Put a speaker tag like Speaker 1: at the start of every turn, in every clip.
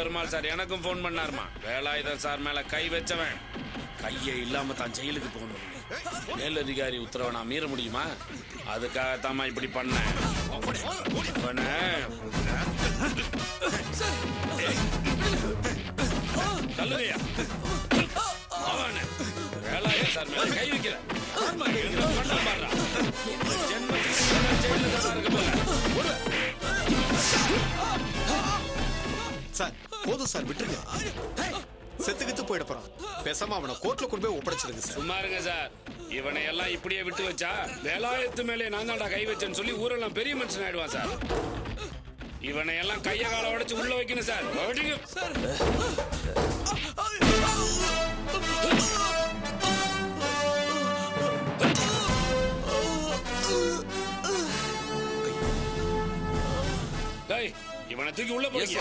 Speaker 1: Perumal sir எனக்கும் phone பண்ணாருமா Velayutham sir மேல கை வச்சவன் கையை இல்லாம தான் ஜெயிலுக்கு போகணும் மேலதிகாரி உத்தரவை நான் மீற முடியுமா அதுக்காகத்தாம்மா இப்படி பண்ணேன் இவனை தள்ளுங்கய்யா அவனு வேலாயுதம் சார் மேல கை வைக்கிற எங்களை பண்ண பாடுறா. இந்த ஜென்மத்துக்கு இவன் ஜெயில்ல தான் இருக்க போறேன்.
Speaker 2: சார் போதும் சார் விட்டுருங்க செத்து கித்து போயிட போறான் பேசாம அவனை கோர்ட்ல கொண்டு போய் ஒப்படைச்சிருங்க சார்
Speaker 1: சும்மா இருங்க சார் இவனை எல்லாம் இப்படியே விட்டு வச்சா வேலாயத்து மேலே நான் தான்டா கை வச்சேன்னு சொல்லி ஊரெல்லாம் பெரிய மனுஷன் ஆயிடுவான் சார் இவனை எல்லாம் கைய கால உடைச்சு உள்ள வைக்கணும் சார் ஓடிங்க. டேய் இவனை தூக்கி உள்ள போறீங்க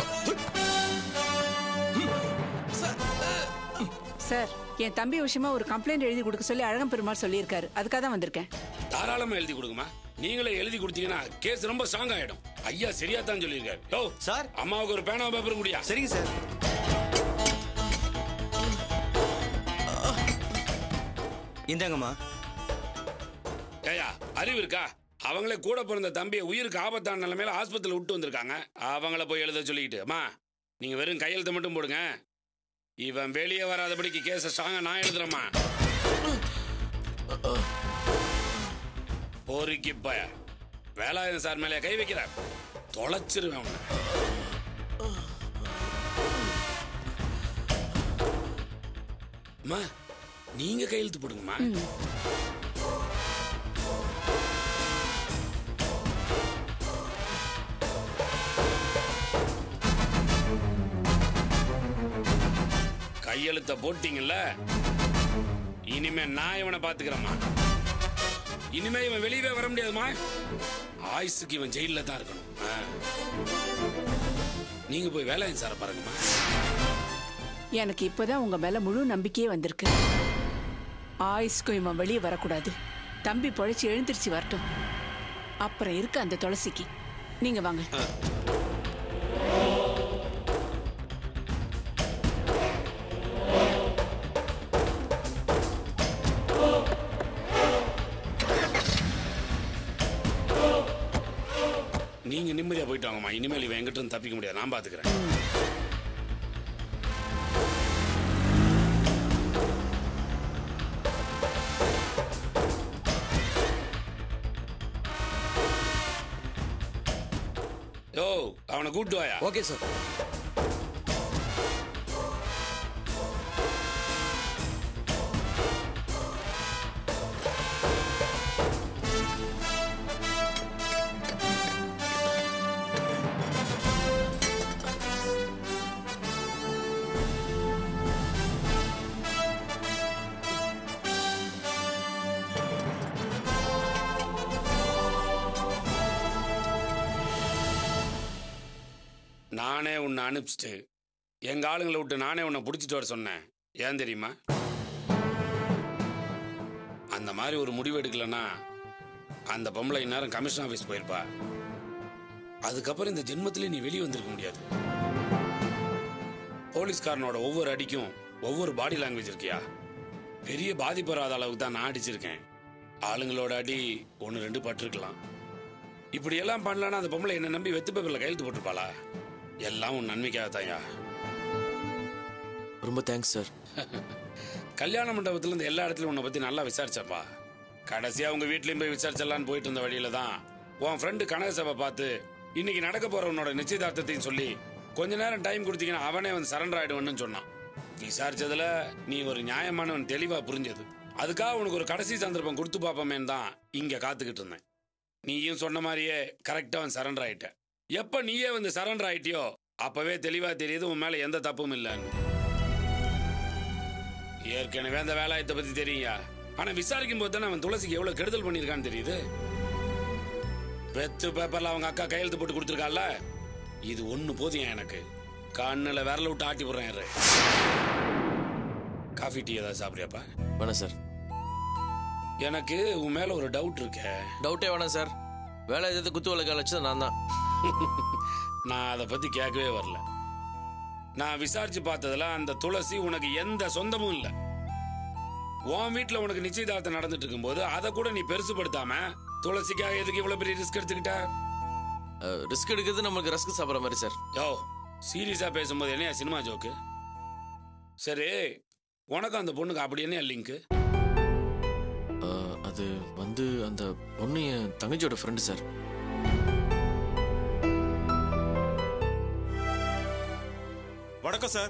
Speaker 3: சார் என் தம்பி விஷயமா ஒரு கம்ப்ளைண்ட் எழுதி கொடுக்க சொல்லி அழகம் பெருமாள் சொல்லியிருக்காரு அதுக்காக தான் வந்திருக்கேன்
Speaker 1: தாராளமா எழுதி கொடுங்கம்மா நீங்களே எழுதி கொடுத்தீங்கன்னா கேஸ் ரொம்ப ஸ்ட்ராங் ஆயிடும் ஐயா சரியா தான் சொல்லியிருக்காரு யோ
Speaker 4: சார்.
Speaker 1: அம்மாவுக்கு ஒரு பேனா பேப்பர் குடியா
Speaker 4: சரிங்க சார் இந்தாங்கம்மா
Speaker 1: ஏயா அறிவு இருக்கா அவங்களே கூட பிறந்த தம்பியை உயிருக்கு ஆபத்தான நிலைமையில ஆஸ்பத்திரியில் விட்டு வந்திருக்காங்க அவங்கள போய் எழுத சொல்லிக்கிட்டு அம்மா நீங்க வெறும் கையெழுத்தை மட்டும் போடுங்க இவன் வெளியே வராதபடிக்கு கேஸை ஸ்ட்ராங்கா நான் எழுதுறேம்மா போரிக்கு பய வேலாயுதம் சார் மேலே கை வைக்கிற தொலைச்சிருவேன் அவனை அம்மா நீங்க கையெழுத்து போடுங்கம்மா கையெழுத்த போட்டீங்கல்ல இனிமே நான் இவனை பாத்துக்கிறேம்மா இனிமே இவன் வெளியவே வர முடியாதுமா ஆயுசுக்கு இவன் ஜெயில தான் இருக்கணும் ஆ. நீங்க போய் வேலையன் சார பாருங்கம்மா
Speaker 3: எனக்கு இப்பதான் உங்க மேல முழு நம்பிக்கையே வந்திருக்கு ஆயுஸ்க்கும் இவன் வெளியே வரக்கூடாது தம்பி பொழைச்சு எழுந்திருச்சு வரட்டும் அப்புறம் இருக்கு அந்த துளசிக்கு நீங்க வாங்க
Speaker 1: நீங்க நிம்மதியா போயிட்டு வாங்கம்மா இனிமேல் இவன் எங்கிட்ட இருந்து தப்பிக்க முடியாது நான் பாத்துக்கிறேன் யோ அவனை கூட்டு வாயா
Speaker 4: ஓகே சார்
Speaker 1: நானே உன்னை அனுப்பிச்சிட்டு எங்க ஆளுங்களை விட்டு நானே உன்னை பிடிச்சிட்டு வர சொன்னேன் ஏன் தெரியுமா அந்த மாதிரி ஒரு முடிவு எடுக்கலன்னா அந்த பொம்பளை இந்நேரம் கமிஷன் ஆஃபீஸ் போயிருப்பா அதுக்கப்புறம் இந்த ஜென்மத்திலே நீ வெளியே வந்திருக்க முடியாது போலீஸ்காரனோட ஒவ்வொரு அடிக்கும் ஒவ்வொரு பாடி லாங்குவேஜ் இருக்கியா பெரிய பாதிப்பு வராத அளவுக்கு தான் நான் அடிச்சிருக்கேன் ஆளுங்களோட அடி ஒன்று ரெண்டு பட்டிருக்கலாம் இப்படி எல்லாம் பண்ணலன்னா அந்த பொம்பளை என்ன நம்பி வெத்து பேப்பர்ல கையெழுத்து போட்டிருப்பாளா எல்லாம் உன் நன்மைக்காக தான்யா
Speaker 4: ரொம்ப தேங்க்ஸ் சார்
Speaker 1: கல்யாண மண்டபத்துல இருந்து எல்லா இடத்துலயும் உன்னை பத்தி நல்லா விசாரிச்சப்பா கடைசியா உங்க வீட்லயும் போய் விசாரிச்சிடலான்னு போயிட்டு இருந்த வழியில தான் உன் ஃப்ரெண்டு கனகசபை பார்த்து இன்னைக்கு நடக்க போறவனோட நிச்சயதார்த்தத்தையும் சொல்லி கொஞ்ச நேரம் டைம் கொடுத்தீங்கன்னா அவனே வந்து சரண்டர் ஆயிடுவேன்னு சொன்னான் விசாரிச்சதுல நீ ஒரு நியாயமானவன் தெளிவா புரிஞ்சது அதுக்காக உனக்கு ஒரு கடைசி சந்தர்ப்பம் கொடுத்து பார்ப்போமேன்னு தான் இங்க காத்துக்கிட்டு இருந்தேன் நீயும் சொன்ன மாதிரியே கரெக்டா அவன் சரண்டர் ஆயிட்ட எப்ப நீயே வந்து சரண்டர் ஆயிட்டியோ அப்பவே தெளிவா தெரியுது உன் மேல எந்த தப்பும் இல்லைன்னு ஏற்கனவே அந்த வேலாயத்தை பத்தி தெரியுங்க ஆனா விசாரிக்கும் போது தானே அவன் துளசிக்கு எவ்வளவு கெடுதல் பண்ணியிருக்கான்னு தெரியுது வெத்து பேப்பர்ல அவங்க அக்கா கையெழுத்து போட்டு கொடுத்துருக்கால இது ஒண்ணு போதும் எனக்கு கண்ணுல விரல விட்டு ஆட்டி போடுறேன் இரு. காஃபி டீ ஏதாவது சாப்பிடுறியாப்பா
Speaker 4: வேணாம் சார்
Speaker 1: எனக்கு உன் மேல ஒரு டவுட் இருக்கே
Speaker 4: டவுட்டே வேணாம் சார் வேலை எதாவது குத்து விளக்கு அழைச்சது நான் தான்
Speaker 1: நான் அதை பத்தி கேட்கவே வரல நான் விசாரிச்சு பார்த்ததுல அந்த துளசி உனக்கு எந்த சொந்தமும் இல்லை உன் வீட்டில் உனக்கு நிச்சயதார்த்தம் நடந்துட்டு இருக்கும்போது அதை கூட நீ பெருசுபடுத்தாம துளசிக்காக எதுக்கு இவ்வளவு பெரிய ரிஸ்க் எடுத்துக்கிட்ட
Speaker 4: ரிஸ்க் எடுக்கிறது நம்மளுக்கு ரஸ்க் சாப்பிட்ற மாதிரி சார்
Speaker 1: யோ சீரியஸா பேசும்போது என்னையா சினிமா ஜோக்கு சரி உனக்கும் அந்த பொண்ணுக்கு அப்படி என்ன லிங்க்
Speaker 5: அஹ், அது வந்து அந்த பொண்ணு என் தங்கச்சியோட ஃப்ரெண்டு சார்
Speaker 6: வணக்கம் சார்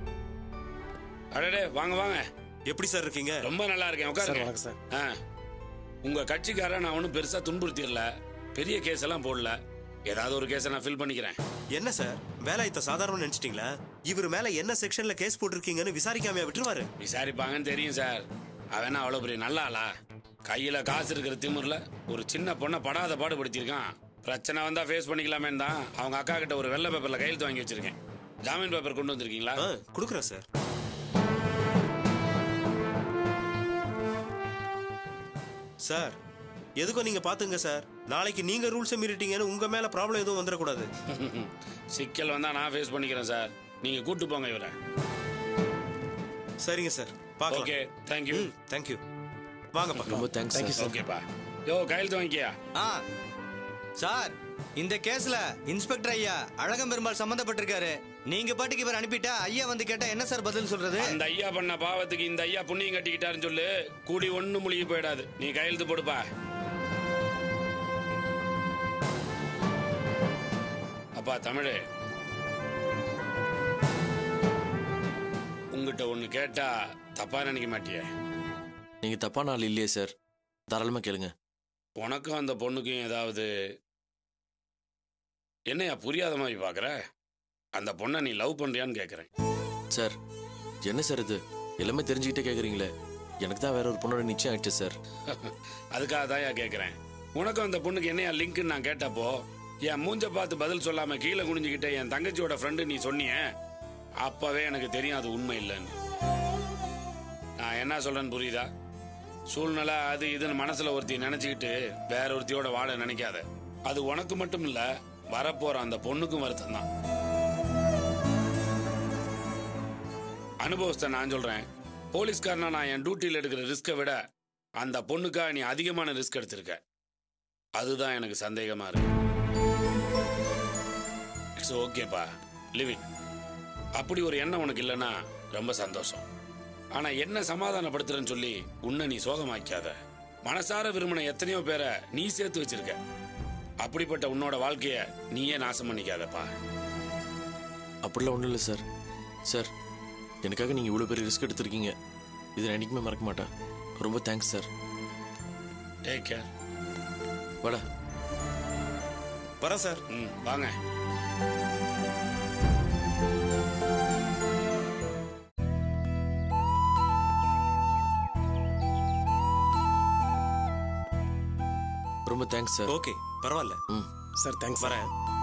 Speaker 1: அடடே வாங்க வாங்க
Speaker 6: எப்படி சார் இருக்கீங்க
Speaker 1: ரொம்ப நல்லா இருக்கேன் உட்காருங்க
Speaker 6: வணக்கம் சார்
Speaker 1: ஆ உங்க கட்சிக்காரன் நான் ஒன்றும் பெருசா துன்புறுத்திடல பெரிய கேஸ் எல்லாம் போடல ஏதாவது ஒரு கேஸை நான் ஃபில் பண்ணிக்கிறேன்
Speaker 6: என்ன சார் வேலாயுத்த சாதாரண நினைச்சிட்டீங்களா இவர் மேல என்ன செக்ஷன்ல கேஸ் போட்டிருக்கீங்கன்னு விசாரிக்காம விட்டுருவாரு
Speaker 1: விசாரிப்பாங்கன்னு தெரியும் சார் அவன் அவ்வளோ பெரிய நல்ல ஆளா கையில் காசு இருக்கிற திமிரில் ஒரு சின்ன பொண்ணை படாத பாடுபடுத்தியிருக்கான் பிரச்சனை வந்தா ஃபேஸ் பண்ணிக்கலாமேன்னு தான் அவங்க அக்கா கிட்ட ஒரு வெள்ளை பேப்பரில் கையெழுத்து வாங்கி வச்சிருக்கேன் ஜாமீன் பேப்பர் கொண்டு வந்திருக்கீங்களா
Speaker 6: ஆ கொடுக்குறேன் சார் சார் எதுக்கும் நீங்க பாத்துங்க சார் நாளைக்கு நீங்க ரூல்ஸை மீறிட்டீங்கன்னு உங்க மேல ப்ராப்ளம் எதுவும் வந்துடக்கூடாது
Speaker 1: சிக்கல் வந்தா நான் ஃபேஸ் பண்ணிக்கிறேன் சார் நீங்க கூட்டு போங்க இவரை
Speaker 6: சரிங்க சார் பார்க்கலாம்
Speaker 1: ஓகே தேங்க்யூ
Speaker 6: ம் தேங்க்யூ வாங்கப்பா
Speaker 5: ரொம்ப தேங்க்ஸ் சார்
Speaker 1: ஓகேப்பா யோ கையெழுத்து வாங்கிக்கியா
Speaker 4: ஆ சார் இந்த கேஸ்ல இன்ஸ்பெக்டர் ஐயா அழகம் பெருமாள் சம்பந்தப்பட்டிருக்காரு நீங்க பாட்டுக்கு இவர் அனுப்பிட்டா ஐயா வந்து கேட்டா என்ன சார் பதில் சொல்றது
Speaker 1: அந்த ஐயா பண்ண பாவத்துக்கு இந்த ஐயா புண்ணியம் கட்டிக்கிட்டாருன்னு சொல்லு கூடி ஒண்ணு முழுகி போயிடாது நீ கையெழுத்து போடுப்பா அப்பா தமிழ் உங்ககிட்ட ஒண்ணு கேட்டா தப்பா நினைக்க மாட்டியே
Speaker 5: நீங்க தப்பான ஆள் இல்லையே சார் தாராளமா கேளுங்க
Speaker 1: உனக்கும் அந்த பொண்ணுக்கும் ஏதாவது என்னையா புரியாத மாதிரி பாக்குற அந்த பொண்ணை நீ லவ் பண்றியான்னு கேக்குறேன்
Speaker 5: சார் என்ன சார் இது எல்லாமே தெரிஞ்சுக்கிட்டே கேக்குறீங்களே எனக்கு தான் வேற ஒரு பொண்ணோட நிச்சயம் ஆயிடுச்சு சார்
Speaker 1: அதுக்காக தான் கேட்குறேன் உனக்கும் அந்த பொண்ணுக்கு என்னையா லிங்க்னு நான் கேட்டப்போ என் மூஞ்ச பார்த்து பதில் சொல்லாம கீழே குனிஞ்சுக்கிட்ட என் தங்கச்சியோட ஃப்ரெண்டு நீ சொன்னியே அப்பவே எனக்கு தெரியும் அது உண்மை இல்லைன்னு நான் என்ன சொல்றேன்னு புரியுதா சூழ்நிலை அது இதுன்னு மனசுல ஒருத்தி நினைச்சுக்கிட்டு வேற ஒருத்தியோட வாழ நினைக்காத அது உனக்கு மட்டும் இல்ல வரப்போற அந்த பொண்ணுக்கும் வருத்தம் தான் அனுபவத்தை நான் சொல்றேன் போலீஸ்காரனா நான் என் டியூட்டியில் எடுக்கிற ரிஸ்க்கை விட அந்த பொண்ணுக்கா நீ அதிகமான ரிஸ்க் எடுத்திருக்க அதுதான் எனக்கு சந்தேகமா இருக்கு இட்ஸ் ஓகேப்பா லிவிங் அப்படி ஒரு எண்ணம் உனக்கு இல்லைன்னா ரொம்ப சந்தோஷம் ஆனா என்ன சமாதானப்படுத்துறேன்னு சொல்லி உன்னை நீ சோகமாக்காத மனசார விரும்பின எத்தனையோ பேரை நீ சேர்த்து வச்சிருக்க அப்படிப்பட்ட உன்னோட வாழ்க்கைய நீயே நாசம் பண்ணிக்காதப்பா
Speaker 5: அப்படிலாம் ஒன்றும் இல்லை சார் சார் எனக்காக நீங்கள் இவ்வளோ பெரிய ரிஸ்க் எடுத்திருக்கீங்க இதை நான் என்றைக்குமே மறக்க மாட்டேன் ரொம்ப தேங்க்ஸ் சார்
Speaker 1: டேக் கேர்
Speaker 5: வாடா
Speaker 6: வரேன் சார்
Speaker 1: ம் வாங்க
Speaker 5: ரொம்ப தேங்க்ஸ் சார்
Speaker 6: ஓகே பரவாயில்ல
Speaker 5: ம்
Speaker 6: சார் தேங்க்ஸ் வரேன்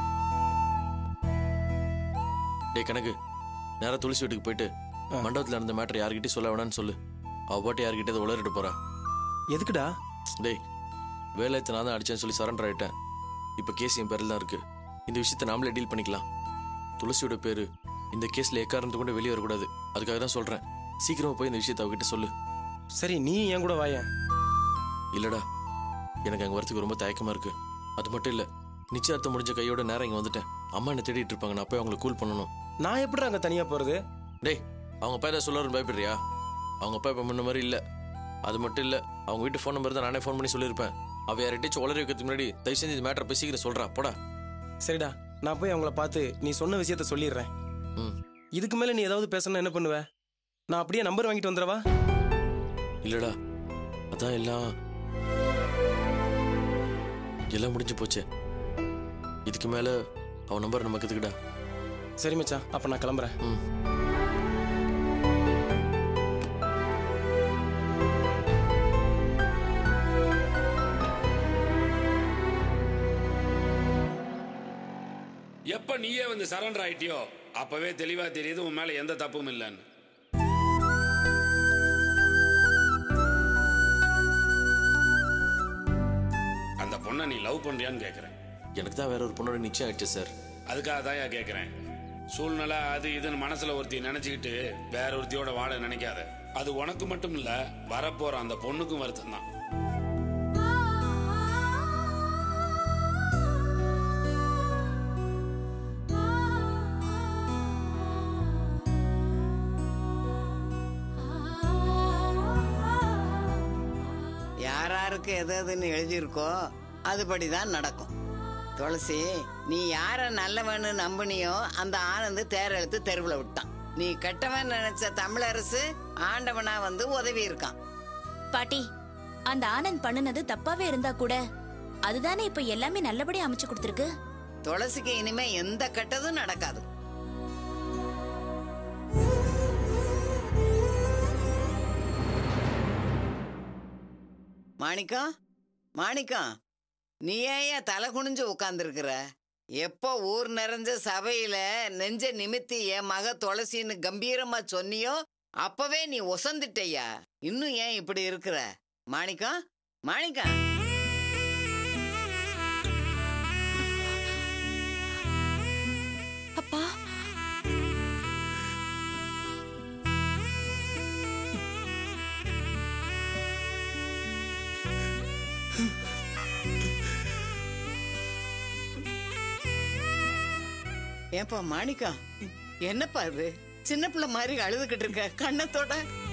Speaker 5: டேய் கணக்கு நேரா துளசி வீட்டுக்கு போயிட்டு மண்டபத்தில் நடந்த மேட்டர் யார்கிட்டயும் சொல்ல வேணாம்னு சொல்லு அவ பாட்டு யார்கிட்ட இதை உளறிட்டு போறா
Speaker 7: எதுக்குடா
Speaker 5: டேய் வேலையத்தை நான் தான் அடிச்சேன்னு சொல்லி சரண்டர் ஆயிட்டேன் இப்போ கேஸ் என் பேரில் தான் இருக்கு இந்த விஷயத்தை நாமளே டீல் பண்ணிக்கலாம் துளசியோட பேரு இந்த கேஸ்ல எக்காரணத்தை கொண்டு வெளியே வரக்கூடாது அதுக்காக தான் சொல்றேன் சீக்கிரமா போய் இந்த விஷயத்தை அவகிட்ட சொல்லு
Speaker 7: சரி நீ என் கூட வாயேன்
Speaker 5: இல்லடா எனக்கு அங்கே வரதுக்கு ரொம்ப தயக்கமா இருக்கு அது மட்டும் இல்லை நிச்சயார்த்தம் முடிஞ்ச கையோட நேரம் இங்கே வந்துட்டேன் அம்மா என்ன தேடிட்டு இருப்பாங்க நான் போய் அவங்களை கூல் பண்ணணும்
Speaker 7: நான் எப்படிடா அங்க தனியா போறது
Speaker 5: டேய் அவங்க அப்பா ஏதாவது சொல்லுவாருன்னு பயப்படுறியா அவங்க அப்பா இப்போ முன்ன மாதிரி இல்லை அது மட்டும் இல்லை அவங்க வீட்டு ஃபோன் நம்பர் தான் நானே ஃபோன் பண்ணி சொல்லியிருப்பேன் அவ யார்கிட்டயும் உளறி வைக்கிறதுக்கு முன்னாடி தயவு செஞ்சு இந்த மேட்டரை போய் சீக்கிரம் சொல்றா போடா
Speaker 7: சரிடா நான் போய் அவங்கள பார்த்து நீ சொன்ன விஷயத்த சொல்லிடுறேன்
Speaker 5: ம்
Speaker 7: இதுக்கு மேல நீ ஏதாவது பேசணும்னா என்ன பண்ணுவ நான் அப்படியே நம்பர் வாங்கிட்டு வந்துடவா
Speaker 5: இல்லடா அதான் எல்லாம் எல்லாம் முடிஞ்சு போச்சே இதுக்கு மேல அவன் நம்பர் நமக்கு எதுக்குடா
Speaker 7: சரி மச்சான் அப்ப நான் கிளம்புறேன்
Speaker 5: ம்
Speaker 1: எப்ப நீயே வந்து சரண்டர் ஆயிட்டியோ அப்பவே தெளிவா தெரியுது உன் மேல எந்த தப்பும் இல்லைன்னு அந்த பொண்ணை நீ லவ் பண்றியான்னு கேக்குறேன்
Speaker 5: எனக்கு தான் வேற ஒரு பொண்ணோட நிச்சயம் ஆயிடுச்சு சார்
Speaker 1: அதுக்காக தான் கேக்குறேன் சூழ்நிலை அது இதுன்னு மனசுல ஒருத்தி நினைச்சுக்கிட்டு வேற ஒருத்தியோட வாழ நினைக்காத அது உனக்கு மட்டும் இல்ல வரப்போற அந்த பொண்ணுக்கும் வருத்தம் தான்
Speaker 8: யாராருக்கு எது எதுன்னு எழுதியிருக்கோ அதுபடி தான் நடக்கும் துளசி நீ யார நல்லவன்னு நம்புனியோ அந்த ஆனந்து தேரெழுத்து தெருவில் விட்டான் நீ கெட்டவன் நினைச்ச தமிழரசு ஆண்டவனா வந்து உதவி இருக்கான்
Speaker 9: பாட்டி அந்த ஆனந்த் பண்ணுனது தப்பாவே இருந்தா கூட அதுதானே இப்ப எல்லாமே நல்லபடியா அமைச்சு கொடுத்துருக்கு
Speaker 8: துளசிக்கு இனிமே எந்த கெட்டதும் நடக்காது மாணிக்கம் மாணிக்கம் நீ ஏன் தலை குனிஞ்சு உட்காந்துருக்குற எப்போ ஊர் நிறைஞ்ச சபையில நெஞ்ச நிமித்தி என் மக துளசின்னு கம்பீரமா சொன்னியோ அப்பவே நீ ஒசந்துட்டய்யா இன்னும் ஏன் இப்படி இருக்கிற மாணிக்கம் மாணிக்கம்
Speaker 9: அப்பா
Speaker 8: ஏன்பா மாணிக்கா என்னப்பா இது சின்ன பிள்ளை மாதிரி அழுதுகிட்டு இருக்க கண்ணத்தோட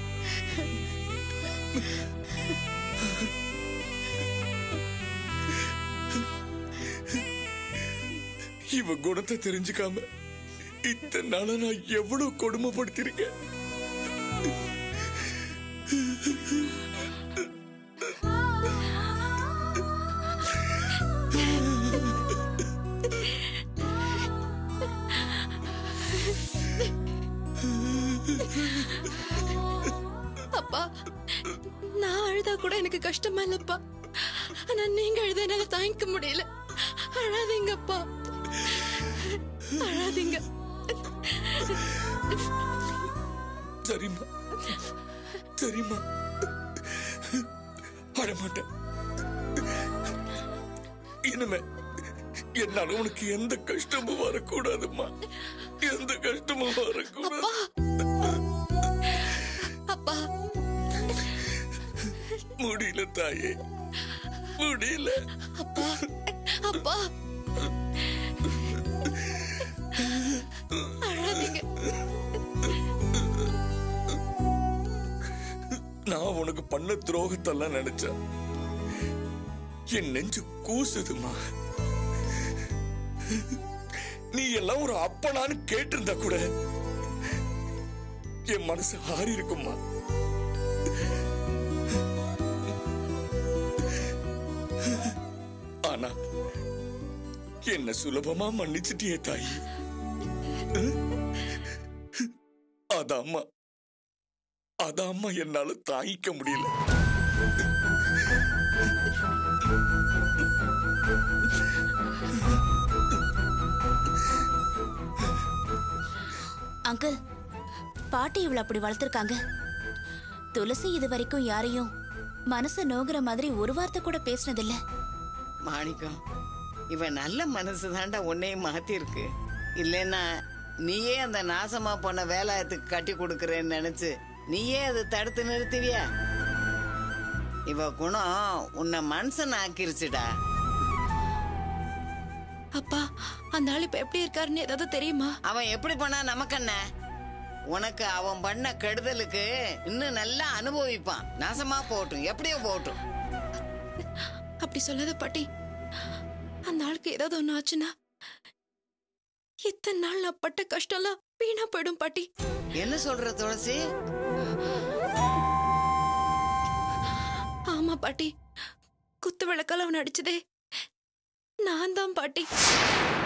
Speaker 5: இவ குணத்தை தெரிஞ்சுக்காம இத்தனை நாளா நான் எவ்வளவு கொடுமைப்படுத்திருக்கேன்
Speaker 10: அப்பா நான் அழுதா கூட எனக்கு கஷ்டமா இல்லப்பா ஆனா நீங்க அழுத என்னால தாங்கிக்க முடியல அழாதீங்கப்பா அழாதீங்க
Speaker 5: சரிம்மா சரிம்மா அழமாட்டேன் இனிமே என்னால உனக்கு எந்த கஷ்டமும் வரக்கூடாதும்மா எந்த கஷ்டமும் வரக்கூடாது
Speaker 10: அப்பா
Speaker 5: முடியல தாயே முடியல
Speaker 10: அப்பா அப்பா அழாதீங்க
Speaker 5: நான் உனக்கு பண்ண துரோகத்தெல்லாம் நினைச்சேன் என் நெஞ்சு கூசுதுமா நீ எல்லாம் ஒரு அப்பனான்னு கேட்டிருந்தா கூட என் மனசு ஆறி இருக்குமா ஆனா என்ன சுலபமா மன்னிச்சிட்டியே தாயி அதாம்மா அதாம்மா என்னால தாங்கிக்க முடியல
Speaker 9: அங்கிள் பாட்டி இவள அப்படி வளர்த்திருக்காங்க துளசி இது வரைக்கும் யாரையும் மனசு நோகுற மாதிரி ஒரு வார்த்தை கூட பேசினதில்ல
Speaker 8: மாணிக்கம் இவன் நல்ல மனசு தாண்டா உன்னையும் மாத்திருக்கு இல்லைன்னா நீயே அந்த நாசமா போன வேலாயத்துக்கு கட்டி கொடுக்கறேன்னு நினைச்சு நீயே அதை தடுத்து நிறுத்துவியா இவ குணம் உன்னை மனுஷன் ஆக்கிருச்சுடா
Speaker 10: அப்பா அந்த ஆள் இப்ப எப்படி இருக்காருன்னு ஏதாவது தெரியுமா
Speaker 8: அவன் எப்படி பண்ணா நமக்கு என்ன உனக்கு அவன் பண்ண கெடுதலுக்கு இன்னும் நல்லா அனுபவிப்பான் நாசமா போட்டும் எப்படியோ போட்டும்
Speaker 10: அப்படி சொல்லாத பாட்டி அந்த ஆளுக்கு ஏதாவது ஒண்ணு ஆச்சுன்னா இத்தனை நாள் நான் பட்ட கஷ்டம்லாம் வீணா போயிடும் பாட்டி
Speaker 8: என்ன சொல்ற துளசி
Speaker 10: ஆமா பாட்டி குத்து விளக்கால அவன் அடிச்சதே நான் தான் பாட்டி